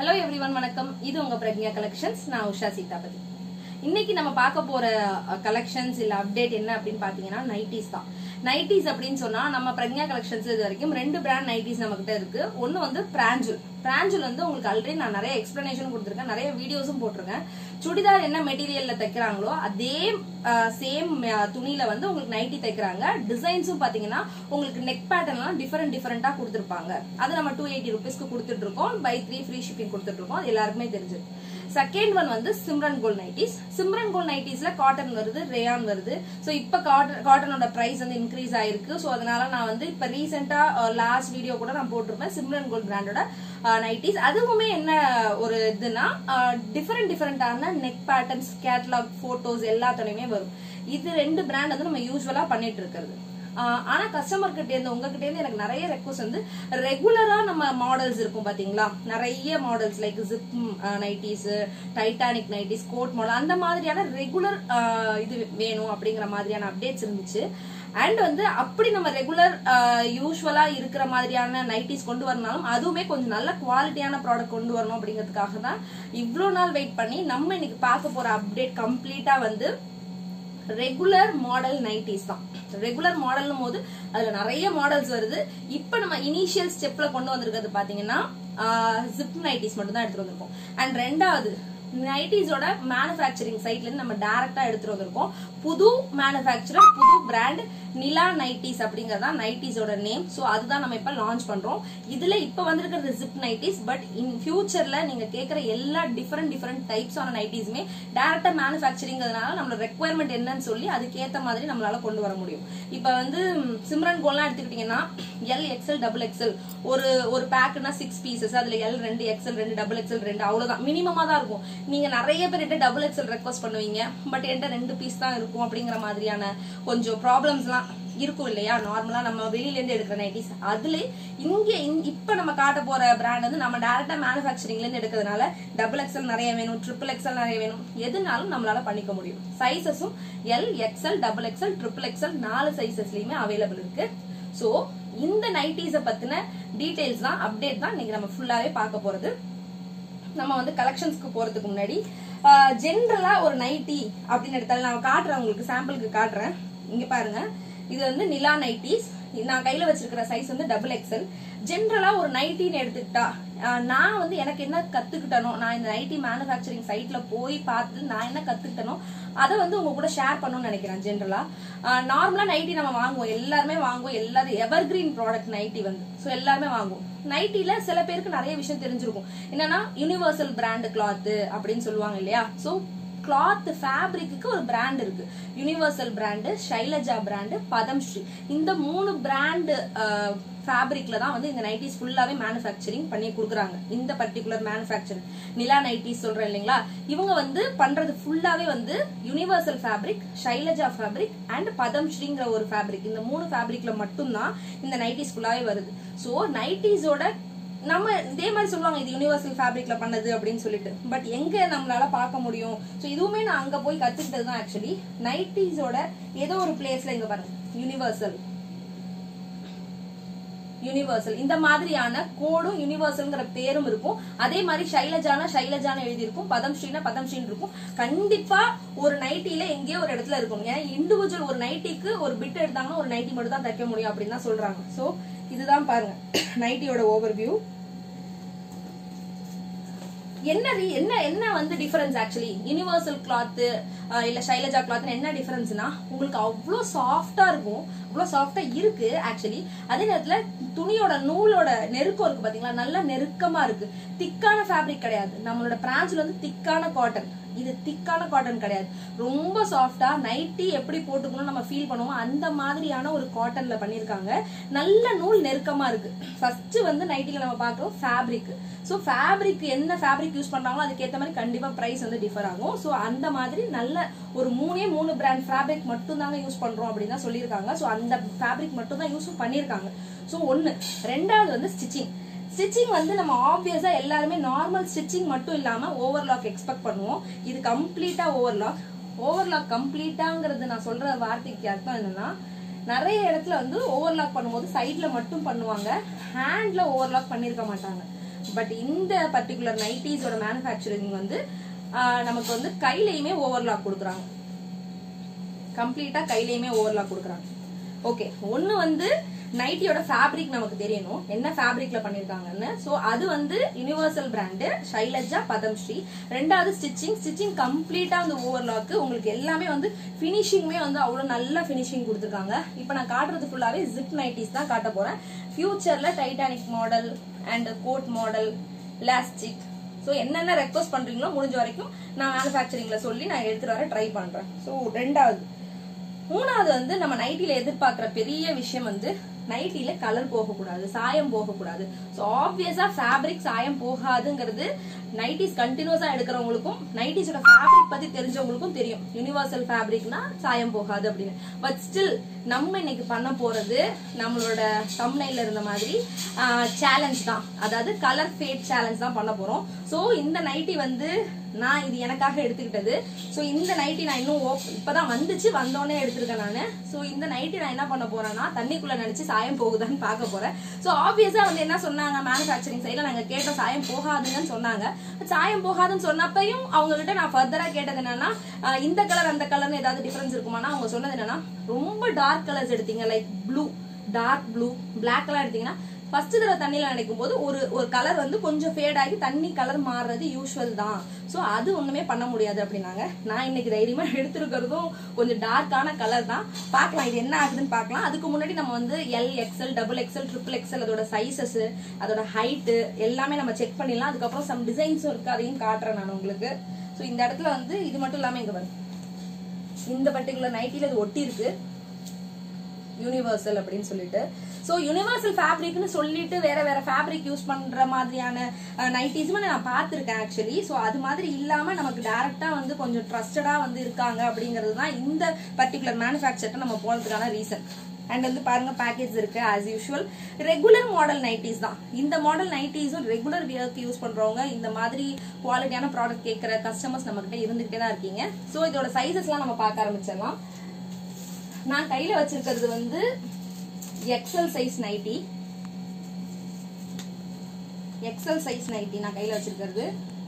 Hello everyone வணக்கம் இது உங்க பிரக்ஞா கலெக்ஷன்ஸ் நான் உஷா சீதாபதி இன்னைக்கு நம்ம பார்க்க போற கலெக்ஷன்ஸ் இல்ல அப்டேட் என்ன அப்படின்னு பாத்தீங்கன்னா நைட்டிஸ் தான் நைட்டிஸ் அப்படின்னு சொன்னா நம்ம பிரக்ஞா கலெக்ஷன்ஸ் இது வரைக்கும் ரெண்டு பிராண்ட் நைட்டிஸ் நம்ம கிட்ட இருக்கு ஒன்னு வந்து பிராஞ்சுல் பிராஞ்சுல் வந்து உங்களுக்கு ஆல்ரெடி நான் நிறைய எக்ஸ்பிளனேஷன் கொடுத்துருக்கேன் நிறைய வீடியோஸும் போட்டிருக்கேன் சுடிதார் என்ன மெட்டீரியல்ல தைக்கிறாங்களோ அதே சேம் துணியில வந்து உங்களுக்கு நைட்டி தைக்கிறாங்க டிசைன்ஸும் பாத்தீங்கன்னா உங்களுக்கு நெக் பேட்டர்ன்லாம் டிஃபரெண்ட் டிஃபரெண்டா கொடுத்துருப்பாங்க அது நம்ம டூ எயிட்டி ருபீஸ்க்கு கொடுத்துட்டு இருக்கோம் பை த்ரீ ஃப்ரீ ஷிப்பிங் கொடுத்துட்டு இருக்கோம் அது எல்லாருக்குமே தெரிஞ்சது செகண்ட் ஒன் வந்து Simran gold nighties Simran gold நைட்டிஸ்ல காட்டன் வருது ரேயான் வருது ஸோ இப்போ காட்டன் காட்டனோட பிரைஸ் வந்து இன்க்ரீஸ் ஆயிருக்கு ஸோ அதனால நான் வந்து இப்போ ரீசெண்டா லாஸ்ட் வீடியோ கூட நான் போட்டிருப்பேன் சிம்ரன் கோல் பிராண்டோட நைட்டிஸ் அதுவுமே என்ன ஒரு இதுனா டிஃபரெண்ட் டிஃபரெண்டான நெக் பேட்டர்ன்ஸ் கேட்லாக் போட்டோஸ் எல்லாத்தோடையுமே வரும் இது ரெண்டு பிராண்ட் வந்து நம்ம யூஸ்வலா பண்ணிட்டு இருக்கிறது ஆனா கஸ்டமர் கிட்ட இருந்து உங்ககிட்ட இருந்து எனக்கு நிறைய ரெக்வஸ்ட் வந்து ரெகுலரா நம்ம மாடல்ஸ் இருக்கும் பாத்தீங்களா நிறைய models like zip nighties Titanic nighties coat model அந்த மாதிரியான ரெகுலர் இது வேணும் அப்படிங்கிற மாதிரியான அப்டேட்ஸ் இருந்துச்சு அண்ட் வந்து அப்படி நம்ம ரெகுலர் யூஸ்வலா இருக்கிற மாதிரியான நைட்டிஸ் கொண்டு வரனாலும் அதுவுமே கொஞ்சம் நல்ல குவாலிட்டியான ப்ராடக்ட் கொண்டு வரணும் அப்படிங்கிறதுக்காக தான் இவ்வளோ நாள் வெயிட் பண்ணி நம்ம இன்னைக்கு பார்க்க போற அப்டேட் கம்ப்ளீட்டா வந்து ரெகுலர் மாடல் நைட்டிஸ் தான் ரெகுலர் மாடல்னும் போது அதுல நிறைய மாடல்ஸ் வருது இப்ப நம்ம இனிஷியல் ஸ்டெப்ல கொண்டு வந்திருக்கிறது பாத்தீங்கன்னா ஜிப் நைட்டிஸ் மட்டும் தான் எடுத்துட்டு வந்திருக்கோம் அண்ட் ரெண்டாவது நைட்டிஸோட மேனுஃபேக்சரிங் சைட்ல இருந்து நம்ம டைரக்டா எடுத்துட்டு வந்திருக்கோம் புது மேனுஃபேக்சரர் புது பிராண்ட் நிலா நைட்டிஸ் அப்படிங்கறதா நைட்டிஸோட நேம் சோ அதுதான் நம்ம இப்ப லான்ச் பண்றோம் இதுல இப்ப வந்திருக்கிறது ஜிப் நைட்டிஸ் பட் இன் ஃபியூச்சர்ல நீங்க கேக்குற எல்லா டிஃபரெண்ட் டிஃபரெண்ட் டைப்ஸ் ஆன நைட்டிஸுமே டைரக்டா மேனுஃபேக்சரிங்கிறதுனால நம்மளோட ரெக்குவயர்மெண்ட் என்னன்னு சொல்லி அதுக்கேத்த மாதிரி நம்மளால கொண்டு வர முடியும் இப்ப வந்து சிம்ரன் கோல்லாம் எடுத்துக்கிட்டீங்கன்னா எல் எக்ஸ்எல் டபுள் எக்ஸ்எல் ஒரு ஒரு பேக்குனா சிக்ஸ் பீசஸ் அதுல எல் ரெண்டு எக்ஸ்எல் ரெண்டு டபுள் எக்ஸ்எல் ரெண்டு அவ்வளவுதான் மினிமமா தான் இருக்கும் நீங்க நிறைய பேர் என்கிட்ட டபுள் எக்ஸ்எல் ரெக்வஸ்ட் பண்ணுவீங்க பட் என்கிட்ட ரெண்டு பீஸ் தான் இருக்கும் அப்படிங்கிற மாதிரியான கொஞ்சம் ப்ராப்ளம்ஸ்லாம் இருக்கும் இல்லையா நார்மலா நம்ம வெளியில இருந்து எடுக்கிற நைட்டிஸ் அதுல இங்க இப்ப நம்ம காட்ட போற பிராண்ட் வந்து நம்ம டேரக்டா மேனுபேக்சரிங்ல இருந்து எடுக்கிறதுனால டபுள் எக்ஸ்எல் நிறைய வேணும் ட்ரிபிள் எக்ஸ்எல் நிறைய வேணும் எதுனாலும் நம்மளால பண்ணிக்க முடியும் சைசஸும் L XL double XL triple XL நாலு சைசஸ்லயுமே அவைலபிள் இருக்கு சோ இந்த நைட்டிஸ பத்தின டீடைல்ஸ் தான் அப்டேட் தான் இன்னைக்கு நம்ம ஃபுல்லாவே பார்க்க போறது நம்ம வந்து கலெக்ஷன்ஸ்க்கு போறதுக்கு முன்னாடி ஜென்ரலா ஒரு நைட்டி அப்படின்னு எடுத்தாலும் நான் காட்டுறேன் உங்களுக்கு சாம்பிளுக்கு காட்டுறேன் இங்க பாருங்க இது வந்து நிலா நைட்டிஸ் நான் கையில வச்சிருக்கிற சைஸ் வந்து டபுள் எக்ஸல் ஜென்ரலா ஒரு நைட்டின்னு எடுத்துக்கிட்டா நான் வந்து எனக்கு என்ன கத்துக்கிட்டனோ நான் இந்த நைட்டி மேனுஃபேக்சரிங் சைட்ல போய் பார்த்து நான் என்ன கத்துக்கிட்டனோ அதை வந்து உங்க கூட ஷேர் பண்ணணும்னு நினைக்கிறேன் ஜென்ரலா நார்மலா நைட்டி நம்ம வாங்குவோம் எல்லாருமே வாங்குவோம் எல்லாரும் எவர் கிரீன் ப்ராடக்ட் நைட்டி வந்து ஸோ எல்லாருமே வாங்குவோம் நைட்டில சில பேருக்கு நிறைய விஷயம் தெரிஞ்சிருக்கும் என்னன்னா யூனிவர்சல் பிராண்ட் கிளாத் அப்படின்னு சொல்லுவாங்க இல்லையா ஸோ கிளாத் ஃபேப்ரிக்கு ஒரு பிராண்ட் இருக்கு universal brand Shailaja brand Padmashri இந்த மூணு பிராண்டு ஃபேப்ரிக்ல தான் வந்து இந்த நைட்டிஸ் ஃபுல்லாவே மேனுஃபேக்சரிங் பண்ணி கொடுக்குறாங்க இந்த பர்டிகுலர் மேனுஃபேக்சரிங் நிலா நைட்டிஸ் சொல்றேன் இல்லைங்களா இவங்க வந்து பண்றது ஃபுல்லாவே வந்து universal fabric Shailaja fabric and பதம்ஸ்ரீங்கிற ஒரு ஃபேப்ரிக் இந்த மூணு ஃபேப்ரிக்ல மட்டும்தான் இந்த நைட்டிஸ் ஃபுல்லாவே வருது ஸோ நைட்டிஸோட நம்ம இதே மாதிரி சொல்லுவாங்க இது யூனிவர்சல் ஃபேப்ரிக்ல பண்ணது அப்படின்னு சொல்லிட்டு பட் எங்க நம்மளால பார்க்க முடியும் ஸோ இதுவுமே நான் அங்க போய் கத்துக்கிட்டது தான் ஆக்சுவலி நைட்டிஸோட ஏதோ ஒரு பிளேஸ்ல இங்க பாருங்க யூனிவர்சல் யூனிவர்சல் இந்த மாதிரியான கோடும் யூனிவர்சல்ங்கிற பேரும் இருக்கும் அதே மாதிரி ஷைலஜானா ஷைலஜான எழுதியிருக்கும் பதம்ஸ்ரீனா பதம்ஸ்ரீன்னு இருக்கும் கண்டிப்பா ஒரு நைட்டில எங்கேயோ ஒரு இடத்துல இருக்கும் ஏன்னா இண்டிவிஜுவல் ஒரு நைட்டிக்கு ஒரு பிட் எடுத்தாங்கன்னா ஒரு நைட்டி மட்டும் தான் தைக்க முடியும் அப்படின்னு தான் சொல்றாங்க சோ இதுதான் பாருங்க நைட்டியோட ஓவர் வியூ என்ன என்ன என்ன வந்து டிஃபரன்ஸ் ஆக்சுவலி யூனிவர்சல் கிளாத் இல்ல ஷைலஜா கிளாத் என்ன டிஃபரன்ஸ்னா உங்களுக்கு அவ்வளோ சாஃப்டா இருக்கும் அவ்வளோ சாஃப்டா இருக்கு ஆக்சுவலி அதே நேரத்துல துணியோட நூலோட நெருக்கம் இருக்கு பாத்தீங்களா நல்லா நெருக்கமா இருக்கு திக்கான ஃபேப்ரிக் கிடையாது நம்மளோட பிரான்ச்ல வந்து திக்கான காட்டன் இது திக்கான காட்டன் கிடையாது ரொம்ப சாஃப்டா நைட்டி எப்படி போட்டுக்கணும் நம்ம ஃபீல் பண்ணுவோம் அந்த மாதிரியான ஒரு காட்டன்ல பண்ணிருக்காங்க நல்ல நூல் நெருக்கமா இருக்கு ஃபர்ஸ்ட் வந்து நைட்டில நம்ம பார்க்கிறோம் ஃபேப்ரிக் ஸோ ஃபேப்ரிக் என்ன ஃபேப்ரிக் யூஸ் பண்றாங்களோ அதுக்கேற்ற மாதிரி கண்டிப்பா பிரைஸ் வந்து டிஃபர் ஆகும் ஸோ அந்த மாதிரி நல்ல ஒரு மூணே மூணு பிராண்ட் ஃபேப்ரிக் மட்டும் தாங்க யூஸ் பண்றோம் அப்படின்னு தான் சொல்லியிருக்காங்க ஸோ அந்த ஃபேப்ரிக் மட்டும் தான் யூஸும் பண்ணியிருக்காங்க ஸோ ஒன்னு ரெண்டாவது வந்து ஸ்டிச்சிங் ஸ்டிச்சிங் வந்து நம்ம ஆப்வியஸா எல்லாருமே நார்மல் ஸ்டிச்சிங் மட்டும் இல்லாம ஓவர்லாக் எக்ஸ்பெக்ட் பண்ணுவோம் இது கம்ப்ளீட்டா ஓவர்லாக் ஓவர்லாக் கம்ப்ளீட்டாங்கிறது நான் சொல்ற வார்த்தைக்கு அர்த்தம் என்னன்னா நிறைய இடத்துல வந்து ஓவர்லாக் பண்ணும்போது சைட்ல மட்டும் பண்ணுவாங்க ஹேண்ட்ல ஓவர்லாக் பண்ணிருக்க மாட்டாங்க பட் இந்த பர்டிகுலர் நைட்டிஸோட மேனுஃபேக்சரிங் வந்து ஆஹ், நமக்கு வந்து கையிலையுமே ஓவர்லாக் கொடுக்குறாங்க கம்ப்ளீட்டா கையிலையுமே ஓவர்லாக் கொடுக்குறாங்க ஓகே ஒன்னு வந்து நைட்டியோட ஃபேப்ரிக் நமக்கு தெரியணும் என்ன ஃபேப்ரிக்ல பண்ணிருக்காங்கன்னு சோ அது வந்து யுனிவர்சல் பிராண்டு ஷைலஜா பதம்ஸ்ரீ ரெண்டாவது ஸ்டிச்சிங் ஸ்டிச்சிங் கம்ப்ளீட்டா அந்த ஓவர்லாக் உங்களுக்கு எல்லாமே வந்து ஃபினிஷிங்குமே வந்து அவ்வளவு நல்ல ஃபினிஷிங் கொடுத்துருக்காங்க இப்போ நான் காட்டுறது ஃபுல்லாவே ஜிப் நைட்டிஸ் தான் காட்ட போறேன் ஃபியூச்சர்ல Titanic model and coat model elastic so என்னென்ன ரெக்வஸ்ட் பண்றீங்களோ முடிஞ்ச வரைக்கும் நான் மேனுஃபேக்சரிங்ல சொல்லி நான் எடுத்துட்டு வர ட்ரை பண்றேன் ஸோ ரெண்டாவது மூணாவது வந்து நம்ம நைட்டில எதிர்பார்க்கிற பெரிய விஷயம் வந்து நைட்டில கலர் போகக்கூடாது சாயம் போகக்கூடாது ஸோ ஆப்வியஸா ஃபேப்ரிக் சாயம் போகாதுங்கிறது நைட்டிஸ் கண்டினியூஸா எடுக்கிறவங்களுக்கும் நைட்டிஸோட ஃபேப்ரிக் பத்தி தெரிஞ்சவங்களுக்கும் தெரியும் யூனிவர்சல் ஃபேப்ரிக்னா சாயம் போகாது அப்படின்னு பட் ஸ்டில் நம்ம இன்னைக்கு பண்ண போறது நம்மளோட தம்னைல இருந்த மாதிரி சேலஞ்ச் தான் அதாவது கலர் ஃபேட் சேலஞ்ச் தான் பண்ண போறோம் ஸோ இந்த நைட்டி வந்து நான் இது எனக்காக எடுத்துக்கிட்டது ஸோ இந்த நைட்டி நான் இன்னும் op- இப்பதான் வந்துச்சு வந்தோடனே எடுத்திருக்கேன் நான் ஸோ இந்த நைட்டி நான் என்ன பண்ண போறேன்னா தண்ணிக்குள்ள நினைச்சு சாயம் போகுதான்னு பார்க்க போறேன் ஸோ ஆப்வியஸா வந்து என்ன சொன்னாங்க மேனுஃபேக்சரிங் சைடில் நாங்க கேட்ட சாயம் போகாதுங்கன்னு சொன்னாங்க சாயம் போகாதுன்னு சொன்னப்பையும் அவங்க கிட்ட நான் ஃபர்தரா கேட்டது என்னன்னா ஆஹ் இந்த கலர் அந்த கலர்னு ஏதாவது டிஃபரன்ஸ் இருக்குமானா அவங்க சொன்னது என்னன்னா ரொம்ப டார்க் கலர்ஸ் எடுத்தீங்க like blue dark blue black colour எடுத்தீங்கன்னா ஃபர்ஸ்ட் தடவை தண்ணியில நினைக்கும் போது ஒரு ஒரு கலர் வந்து கொஞ்சம் ஃபேட் ஆகி தண்ணி கலர் மாறுறது யூஸ்வல் தான் ஸோ அது ஒண்ணுமே பண்ண முடியாது அப்படின்னாங்க நான் இன்னைக்கு தைரியமா எடுத்திருக்கிறதும் கொஞ்சம் டார்க்கான கலர் தான் பார்க்கலாம் இது என்ன ஆகுதுன்னு பார்க்கலாம் அதுக்கு முன்னாடி நம்ம வந்து L XL double XL triple XL அதோட சைசஸ் அதோட ஹைட்டு எல்லாமே நம்ம செக் பண்ணிடலாம் அதுக்கப்புறம் சம் டிசைன்ஸும் இருக்கு அதையும் காட்டுறேன் நான் உங்களுக்கு ஸோ இந்த இடத்துல வந்து இது மட்டும் இல்லாம இங்க வரும் இந்த பர்டிகுலர் நைட்டில இது ஒட்டி இருக்கு யூனிவர்சல் அப்படின்னு சொல்லிட்டு ஸோ யூனிவர்சல் ஃபேப்ரிக்னு சொல்லிட்டு வேற வேற ஃபேப்ரிக் யூஸ் பண்ற மாதிரியான நைட்டிஸுமே நான் பார்த்துருக்கேன் ஆக்சுவலி ஸோ அது மாதிரி இல்லாம நமக்கு டைரக்டா வந்து கொஞ்சம் ட்ரஸ்டடா வந்து இருக்காங்க அப்படிங்கிறது தான் இந்த பர்டிகுலர் மேனுஃபேக்சர்ட்ட நம்ம போனதுக்கான ரீசன் அண்ட் வந்து பாருங்க பேக்கேஜ் இருக்கு as usual regular model nighties தான் இந்த மாடல் நைட்டிஸும் ரெகுலர் வியர்க்கு யூஸ் பண்றவங்க இந்த மாதிரி குவாலிட்டியான ப்ராடக்ட் கேட்குற கஸ்டமர்ஸ் நம்ம கிட்ட இருந்துகிட்டே தான் இருக்கீங்க ஸோ இதோட சைஸஸ்லாம் நம்ம பார்க்க ஆரம்பிச்சிடலாம் நான் கையில வச்சிருக்கிறது வந்து XL size nighty XL size nighty நான் கையில வச்சிருக்கிறது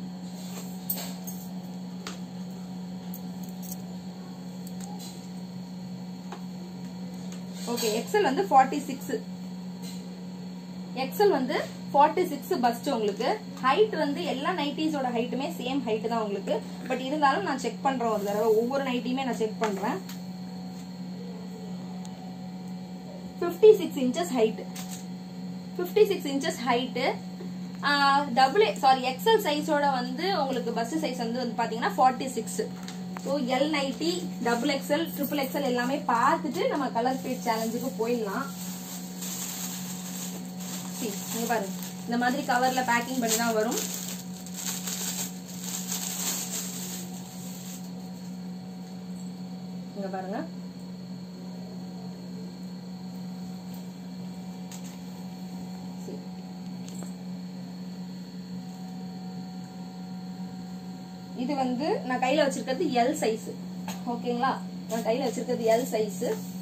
ஓகே எக்ஸல் வந்து ஃபார்ட்டி சிக்ஸ் எக்ஸல் வந்து ஃபார்ட்டி சிக்ஸ் பஸ்ட் உங்களுக்கு ஹைட் வந்து எல்லா நைட்டிஸோட ஹைட்டுமே சேம் ஹைட் தான் உங்களுக்கு பட் இருந்தாலும் நான் செக் பண்றேன் ஒரு தடவை ஒவ்வொரு நைட்டியுமே நான் செக் பண்றேன் 56 six inches height fifty six inches height double sorry XL சைஸோட வந்து உங்களுக்கு பஸ் சைஸ் வந்து வந்து பாத்தீங்கன்னா forty six so L nighty double XL triple XL எல்லாமே பார்த்துட்டு நம்ம கலர் ஃபீட் சேலஞ்சுக்கு போயிடலாம் See, இங்க பாருங்க இந்த மாதிரி கவர்ல பேக்கிங் பண்ணி தான் வரும் இங்க பாருங்க See. இது வந்து நான் கையில வச்சிருக்கிறது எல் சைஸ் ஓகேங்களா நான் கையில வச்சிருக்கிறது எல் சைஸ்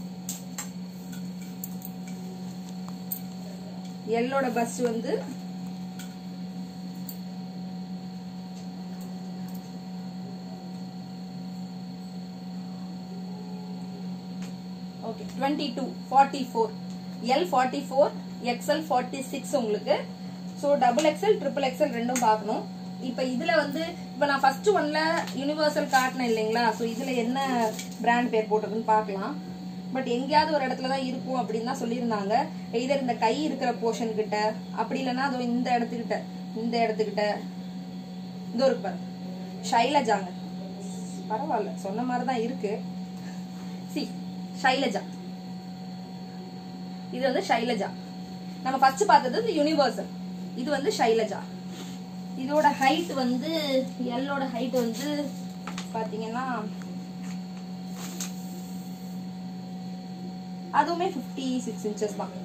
எல்லோட பஸ் வந்து okay twenty two forty four L forty four XL forty six உங்களுக்கு so double XL triple XL ரெண்டும் பார்க்கணும் இப்போ இதுல வந்து இப்போ நான் ஃபர்ஸ்ட் ஒன்ல யூனிவர்சல் காட்டினேன் இல்லைங்களா ஸோ இதுல என்ன பிராண்ட் பேர் போட்டிருக்குன்னு பார்க்கலாம் பட் எங்கேயாவது ஒரு இடத்துல தான் இருக்கும் அப்படின்னு தான் சொல்லியிருந்தாங்க எய்தர் இந்த கை இருக்கிற போர்ஷன் கிட்ட அப்படி இல்லைன்னா அதோ இந்த இடத்துக்கிட்ட இந்த இடத்துக்கிட்ட இதோ இருக்கு பாருங்க ஷைலஜாங்க பரவாயில்ல சொன்ன மாதிரி தான் இருக்கு சி ஷைலஜா இது வந்து ஷைலஜா நம்ம ஃபர்ஸ்ட் பார்த்தது வந்து யூனிவர்சல் இது வந்து ஷைலஜா இதோட ஹைட் வந்து எல்லோட ஹைட் வந்து பாத்தீங்கன்னா அதுவுமே 56 சிக்ஸ் இன்ச்சஸ் தான்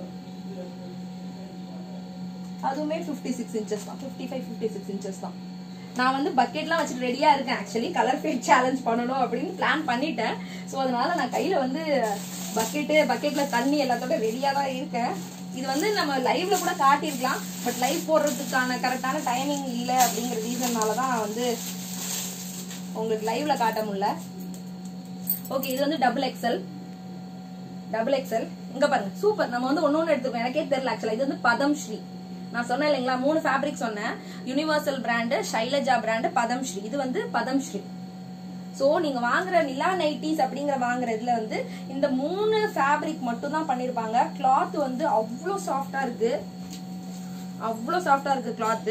அதுவுமே 56 சிக்ஸ் இன்ச்சஸ் தான் fifty five fifty six inches தான் நான் வந்து பக்கெட்லாம் வச்சுட்டு ரெடியா இருக்கேன் ஆக்சுவலி கலர் ஃபேட் சேலஞ்ச் பண்ணணும் அப்படின்னு பிளான் பண்ணிட்டேன் ஸோ அதனால நான் கையில வந்து பக்கெட்டு பக்கெட்ல தண்ணி எல்லாத்தோட ரெடியா தான் இருக்கேன் இது வந்து நம்ம லைவ்ல கூட காட்டியிருக்கலாம் பட் லைவ் போடுறதுக்கான கரெக்டான டைமிங் இல்லை அப்படிங்கிற ரீசன்னால தான் நான் வந்து உங்களுக்கு லைவ்ல காட்ட முடியல ஓகே இது வந்து டபுள் எக்ஸல் டபுள் எக்ஸல் இங்க பாருங்க சூப்பர் நம்ம வந்து ஒன்னு ஒன்று எடுத்துக்கோம் எனக்கே தெரியல ஆக்சுவலா இது வந்து பதம் ஸ்ரீ நான் சொன்னேன் இல்லைங்களா மூணு ஃபேப்ரிக் சொன்னேன் யுனிவர்சல் பிராண்டு ஷைலஜா பிராண்டு பதம் ஸ்ரீ இது வந்து பதம் ஸ்ரீ சோ நீங்க வாங்குற நிலா நைட்டிஸ் அப்படிங்கிற வாங்குற இதுல வந்து இந்த மூணு ஃபேப்ரிக் மட்டும் தான் பண்ணிருப்பாங்க கிளாத் வந்து அவ்வளோ சாஃப்டா இருக்கு அவ்வளோ சாஃப்டா இருக்கு கிளாத்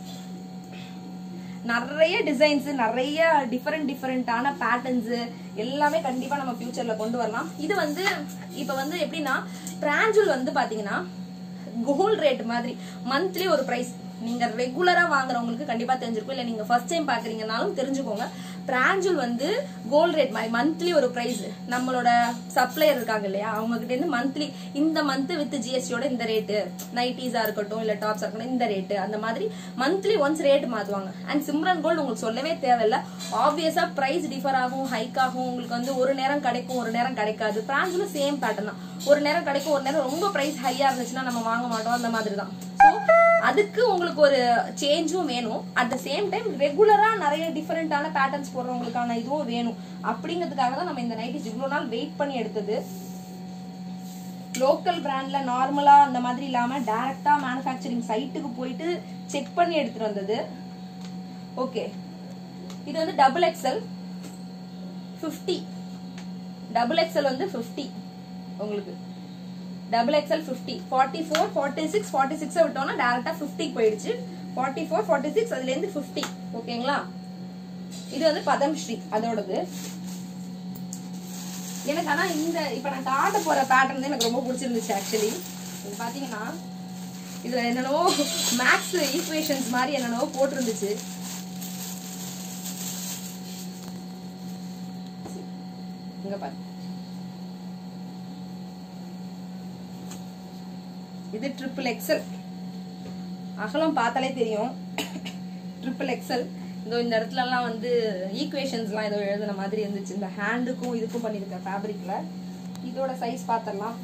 நிறைய டிசைன்ஸ் நிறைய டிஃபரெண்ட் டிஃபரெண்டான பேட்டர்ன்ஸ் எல்லாமே கண்டிப்பா நம்ம ஃபியூச்சர்ல கொண்டு வரலாம் இது வந்து இப்ப வந்து எப்படின்னா பிராஞ்சுல் வந்து பாத்தீங்கன்னா கோல்ட் ரேட் மாதிரி மந்த்லி ஒரு பிரைஸ் நீங்க ரெகுலரா வாங்குறவங்களுக்கு கண்டிப்பா தெரிஞ்சிருக்கும் இல்ல நீங்க ஃபர்ஸ்ட் டைம் பாக்குறீங்கனாலும் தெரிஞ்சுக்கோங்க பிராஞ்சுல் வந்து கோல்ட் ரேட் மாதிரி மந்த்லி ஒரு பிரைஸ் நம்மளோட சப்ளையர் இருக்காங்க இல்லையா அவங்க கிட்ட இருந்து மந்த்லி இந்த மந்த் வித் ஜிஎஸ்டியோட இந்த ரேட்டு நைட்டிஸா இருக்கட்டும் இல்ல டாப்ஸா இருக்கட்டும் இந்த ரேட்டு அந்த மாதிரி மந்த்லி ஒன்ஸ் ரேட் மாத்துவாங்க அண்ட் சிம்ரன் கோல்டு உங்களுக்கு சொல்லவே தேவையில்ல ஆப்வியஸா பிரைஸ் டிஃபர் ஆகும் ஹைக் ஆகும் உங்களுக்கு வந்து ஒரு நேரம் கிடைக்கும் ஒரு நேரம் கிடைக்காது பிராஞ்சுல சேம் பேட்டர்ன் தான் ஒரு நேரம் கிடைக்கும் ஒரு நேரம் ரொம்ப பிரைஸ் ஹையா இருந்துச்சுன்னா நம்ம வாங்க மாட்டோம் அந்த மாதிரி தான் ஸோ அதுக்கு உங்களுக்கு ஒரு சேஞ்சும் வேணும் அட் த சேம் டைம் ரெகுலரா நிறைய டிஃபரெண்டான பேட்டர்ன்ஸ் போடுறவங்களுக்கான இதுவும் வேணும் அப்படிங்கிறதுக்காக தான் நம்ம இந்த நைட்டிஸ் இவ்வளோ நாள் வெயிட் பண்ணி எடுத்தது லோக்கல் பிராண்ட்ல நார்மலா அந்த மாதிரி இல்லாம டைரக்டா மேனுஃபேக்சரிங் சைட்டுக்கு போயிட்டு செக் பண்ணி எடுத்துட்டு வந்தது ஓகே இது வந்து double XL fifty double XL வந்து ஃபிஃப்டி உங்களுக்கு double XL fifty forty four forty six forty சிக்ஸை விட்டோம்னா டேரக்டா ஃபிஃப்டிக்கு போயிடுச்சு ஃபார்ட்டி ஃபோர் ஃபார்ட்டி சிக்ஸ் அதுலேருந்து ஃபிஃப்டி ஓகேங்களா இது வந்து பதம் ஸ்ரீ அதோடது எனக்கு ஆனா இந்த இப்ப நான் காட்ட போற பேட்டர்ன் தான் எனக்கு ரொம்ப பிடிச்சிருந்துச்சு ஆக்சுவலி இது பாத்தீங்கன்னா இதுல என்னென்னவோ மேக்ஸ் ஈக்குவேஷன்ஸ் மாதிரி என்னென்னவோ போட்டிருந்துச்சு இங்க பாரு இது ட்ரிபிள் எக்ஸல் அகலம் பார்த்தாலே தெரியும் ட்ரிபிள் எக்ஸல் இதோ இந்த இடத்துல எல்லாம் வந்து ஈக்குவேஷன்ஸ்லாம் ஏதோ எழுதுன மாதிரி இருந்துச்சு இந்த ஹேண்டுக்கும் இதுக்கும் பண்ணியிருக்க ஃபேப்ரிக்ல இதோட சைஸ் பார்த்துடலாம்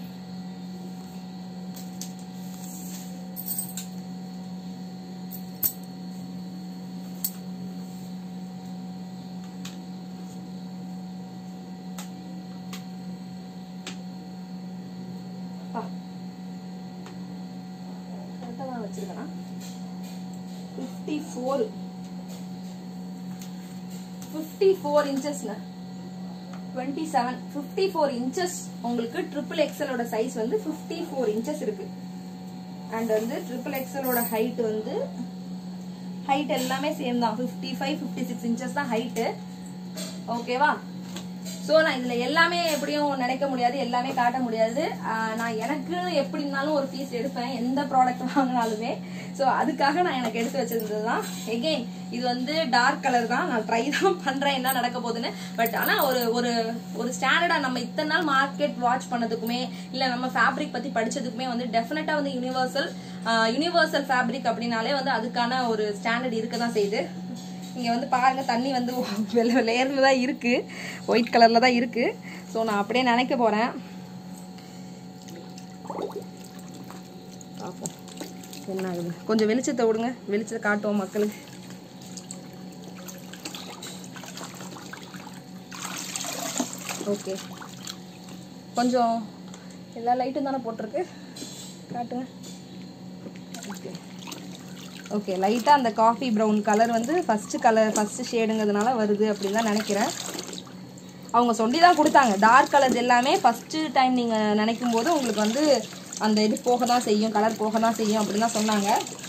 அப்பா. correct ஆ தான் வச்சிருக்கேனா ஃபிஃப்டி ஃபோர் ஃபிஃப்டி ஃபோர் இன்ச்சஸ்ங்க twenty seven fifty four inches உங்களுக்கு ட்ரிபிள் எக்ஸலோட சைஸ் வந்து ஃபிஃப்டி ஃபோர் இன்ச்சஸ் இருக்கு அண்ட் வந்து ட்ரிபிள் எக்ஸலோட ஹைட் வந்து ஹைட் எல்லாமே சேம் தான் fifty five fifty six inches தான் ஹைட்டு ஓகேவா ஸோ நான் இதுல எல்லாமே எப்படியும் நினைக்க முடியாது எல்லாமே காட்ட முடியாது ஆஹ் நான் எனக்கு எப்படி இருந்தாலும் ஒரு பீஸ் எடுப்பேன் எந்த ப்ராடக்ட் வாங்கினாலுமே ஸோ அதுக்காக நான் எனக்கு எடுத்து வச்சிருந்தது தான் எகெயின் இது வந்து டார்க் கலர் தான் நான் ட்ரை தான் பண்றேன் என்ன நடக்க போகுதுன்னு பட் ஆனா ஒரு ஒரு ஒரு ஸ்டாண்டர்டா நம்ம இத்தனை நாள் மார்க்கெட் வாட்ச் பண்ணதுக்குமே இல்ல நம்ம ஃபேப்ரிக் பத்தி படிச்சதுக்குமே வந்து டெஃபினட்டா வந்து யூனிவர்சல் யூனிவர்சல் ஃபேப்ரிக் அப்படின்னாலே வந்து அதுக்கான ஒரு ஸ்டாண்டர்ட் இருக்க தான் செய்யுது இங்க வந்து பாருங்க தண்ணி வந்து வெள்ளை லேயர்ல தான் இருக்கு ஒயிட் கலர்ல தான் இருக்கு ஸோ நான் அப்படியே நினைக்க போறேன் பார்ப்போம் என்ன ஆகுது கொஞ்சம் வெளிச்சத்தை விடுங்க வெளிச்சத்தை காட்டுவோம் மக்களுக்கு ஓகே கொஞ்சம் எல்லா லைட்டும் தானே போட்டிருக்கு காட்டுங்க ஓகே ஓகே லைட்டாக அந்த காஃபி ப்ரௌன் கலர் வந்து ஃபஸ்ட்டு கலர் ஃபஸ்ட்டு ஷேடுங்கிறதுனால வருது அப்படின்னு தான் நினைக்கிறேன் அவங்க சொல்லி தான் கொடுத்தாங்க டார்க் கலர்ஸ் எல்லாமே ஃபஸ்ட்டு டைம் நீங்கள் நினைக்கும் போது உங்களுக்கு வந்து அந்த இது போக தான் செய்யும் கலர் போக தான் செய்யும் அப்படின்னு தான் சொன்னாங்க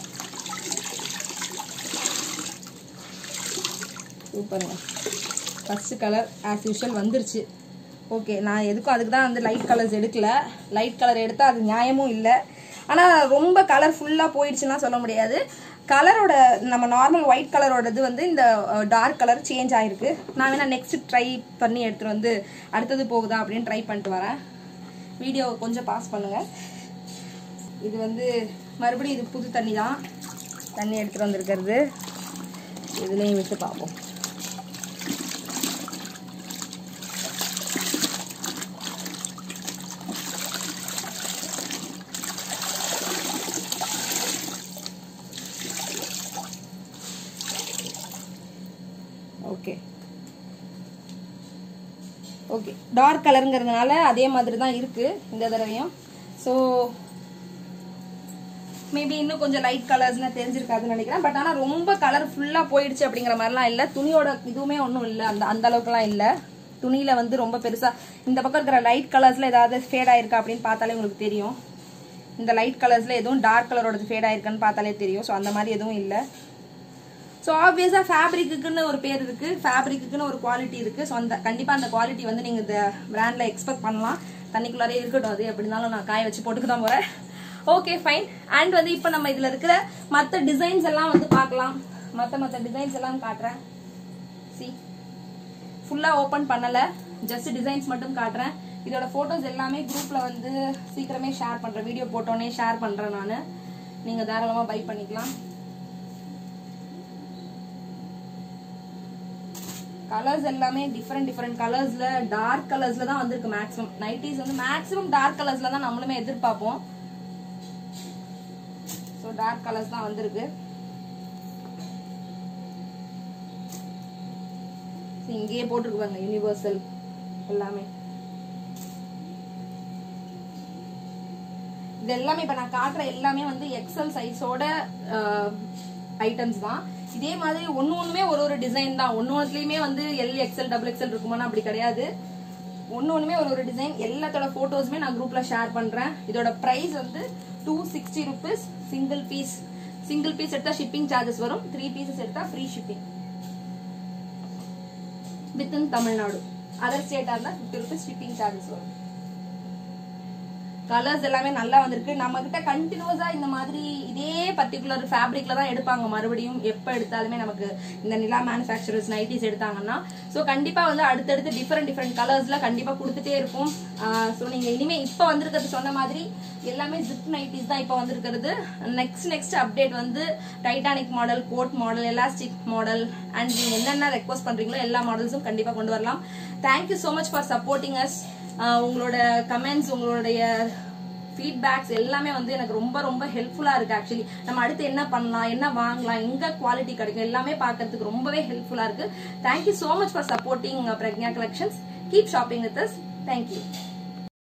சூப்பருங்க ஃபஸ்ட்டு கலர் ஆஸ் யூஷுவல் வந்துருச்சு ஓகே நான் எதுக்கும் அதுக்கு தான் வந்து லைட் கலர்ஸ் எடுக்கல லைட் கலர் எடுத்தால் அது நியாயமும் இல்லை ஆனால் ரொம்ப கலர் ஃபுல்லாக போயிடுச்சுன்னா சொல்ல முடியாது கலரோட நம்ம நார்மல் ஒயிட் கலரோடது வந்து இந்த டார்க் கலர் சேஞ்ச் ஆயிருக்கு நான் வேணா நெக்ஸ்ட் ட்ரை பண்ணி எடுத்துட்டு வந்து அடுத்தது போகுதா அப்படின்னு ட்ரை பண்ணிட்டு வரேன் வீடியோ கொஞ்சம் பாஸ் பண்ணுங்க இது வந்து மறுபடியும் இது புது தண்ணி தான் தண்ணி எடுத்துட்டு வந்திருக்கிறது இதுலேயும் விட்டு பார்ப்போம் ஓகே ஓகே டார்க் கலருங்கிறதுனால அதே மாதிரி தான் இருக்கு இந்த தடவையும் ஸோ மேபி இன்னும் கொஞ்சம் லைட் கலர்ஸ்னா தெரிஞ்சிருக்காதுன்னு நினைக்கிறேன் பட் ஆனால் ரொம்ப கலர் ஃபுல்லாக போயிடுச்சு அப்படிங்கிற மாதிரிலாம் இல்லை துணியோட இதுவுமே ஒன்றும் இல்லை அந்த அந்த அளவுக்குலாம் இல்லை துணியில வந்து ரொம்ப பெருசா இந்த பக்கம் இருக்கிற லைட் கலர்ஸ்ல ஏதாவது ஃபேட் ஆயிருக்கா அப்படின்னு பார்த்தாலே உங்களுக்கு தெரியும் இந்த லைட் கலர்ஸ்ல எதுவும் டார்க் கலரோட ஃபேட் ஆயிருக்கான்னு பார்த்தாலே தெரியும் ஸோ அந்த மாதிரி எதுவும் இல்லை ஸோ ஆப்வியஸாக ஃபேப்ரிக்குன்னு ஒரு பேர் இருக்கு ஃபேப்ரிக்குன்னு ஒரு குவாலிட்டி இருக்கு ஸோ அந்த கண்டிப்பாக அந்த குவாலிட்டி வந்து நீங்கள் இந்த பிராண்டில் எக்ஸ்பெக்ட் பண்ணலாம் தண்ணிக்குள்ளாரே இருக்கட்டும் அது எப்படி இருந்தாலும் நான் காய வச்சு போட்டுக்க தான் போகிறேன் ஓகே ஃபைன் அண்ட் வந்து இப்போ நம்ம இதில் இருக்கிற மற்ற டிசைன்ஸ் எல்லாம் வந்து பார்க்கலாம் மற்ற மற்ற டிசைன்ஸ் எல்லாம் காட்டுறேன் சி ஃபுல்லாக ஓப்பன் பண்ணலை ஜஸ்ட் டிசைன்ஸ் மட்டும் காட்டுறேன் இதோட ஃபோட்டோஸ் எல்லாமே குரூப்பில் வந்து சீக்கிரமே ஷேர் பண்ணுறேன் வீடியோ போட்டோன்னே ஷேர் பண்ணுறேன் நான் நீங்கள் தாராளமாக பை பண்ணிக்கலாம் கலர்ஸ் எல்லாமே டிஃப்ரெண்ட் டிஃப்ரெண்ட் கலர்ஸ்ல டார்க் கலர்ஸ்ல தான் வந்திருக்கு மேக்ஸிமம் நைட்டிஸ் வந்து மேக்ஸிமம் டார்க் கலர்ஸ்ல தான் நம்மளுமே எதிர்பார்ப்போம் ஸோ டார்க் கலர்ஸ் தான் வந்திருக்கு So, இங்கேயே போட்டிருக்கு பாருங்க யூனிவர்சல் எல்லாமே இது எல்லாமே இப்ப நான் காட்டுற எல்லாமே வந்து எக்ஸல் சைஸோட ஐட்டம்ஸ் தான் இதே மாதிரி ஒன்னு ஒண்ணுமே ஒரு ஒரு டிசைன் தான் ஒன்னு ஒன்றுலயுமே வந்து எல் எக்ஸல் டபுள் எக்ஸல் இருக்குமானா அப்படி கிடையாது ஒன்னு ஒண்ணுமே ஒரு ஒரு டிசைன் எல்லாத்தோட போட்டோஸுமே நான் குரூப்ல ஷேர் பண்றேன் இதோட பிரைஸ் வந்து two sixty rupees single piece single piece எடுத்தா ஷிப்பிங் சார்ஜஸ் வரும் த்ரீ பீசஸ் எடுத்தா free shipping within Tamil Nadu other ஸ்டேட்டா இருந்தா ஃபிஃப்டி ருபீஸ் ஷிப்பிங் சார்ஜஸ் வரும் கலர்ஸ் எல்லாமே நல்லா வந்திருக்கு நம்ம கிட்ட கண்டினியூஸா இந்த மாதிரி இதே பர்டிகுலர் ஃபேப்ரிக்ல தான் எடுப்பாங்க மறுபடியும் எப்ப எடுத்தாலுமே நமக்கு இந்த நிலா மேனுஃபேக்சரர்ஸ் நைட்டிஸ் எடுத்தாங்கன்னா ஸோ கண்டிப்பா வந்து அடுத்தடுத்து டிஃப்ரெண்ட் டிஃப்ரெண்ட் கலர்ஸ்ல கண்டிப்பா கொடுத்துட்டே இருக்கும் ஸோ நீங்க இனிமே இப்ப வந்திருக்கிறது சொன்ன மாதிரி எல்லாமே ஜிப் நைட்டிஸ் தான் இப்ப வந்திருக்கிறது நெக்ஸ்ட் நெக்ஸ்ட் அப்டேட் வந்து Titanic model coat model elastic model and நீங்க என்னென்ன ரெக்வஸ்ட் பண்றீங்களோ எல்லா மாடல்ஸும் கண்டிப்பா கொண்டு வரலாம் thank you so much for supporting us உங்களோட கமெண்ட்ஸ் உங்களுடைய ஃபீட்பேக்ஸ் எல்லாமே வந்து எனக்கு ரொம்ப ரொம்ப ஹெல்ப்ஃபுல்லா இருக்கு ஆக்சுவலி நம்ம அடுத்து என்ன பண்ணலாம் என்ன வாங்கலாம் எங்க குவாலிட்டி கிடைக்கும் எல்லாமே பார்க்கறதுக்கு ரொம்பவே ஹெல்ப்ஃபுல்லா இருக்கு thank you so much for supporting Pragya collections keep shopping with us thank you